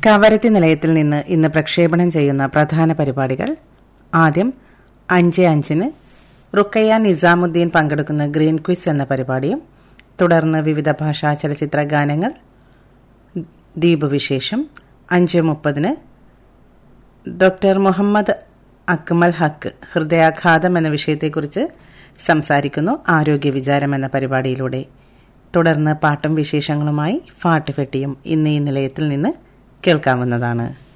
കവരത്തി നിലയത്തിൽ നിന്ന് ഇന്ന് പ്രക്ഷേപണം ചെയ്യുന്ന പ്രധാന പരിപാടികൾ ആദ്യം അഞ്ച് അഞ്ചിന് റുക്കയ്യ നിസാമുദ്ദീൻ പങ്കെടുക്കുന്ന ഗ്രീൻ ക്വിസ് എന്ന പരിപാടിയും തുടർന്ന് വിവിധ ഭാഷാ ചലച്ചിത്ര ഗാനങ്ങൾ ദ്വീപ് വിശേഷം അഞ്ച് മുപ്പതിന് ഡോക്ടർ മുഹമ്മദ് അക്മൽ ഹക്ക് ഹൃദയാഘാതം എന്ന വിഷയത്തെക്കുറിച്ച് സംസാരിക്കുന്നു ആരോഗ്യ വിചാരം എന്ന പരിപാടിയിലൂടെ തുടർന്ന് പാട്ടും വിശേഷങ്ങളുമായി ഫാട്ട് ഫെട്ടിയും ഇന്ന് ഈ നിലയത്തിൽ നിന്ന് കേൾക്കാവുന്നതാണ്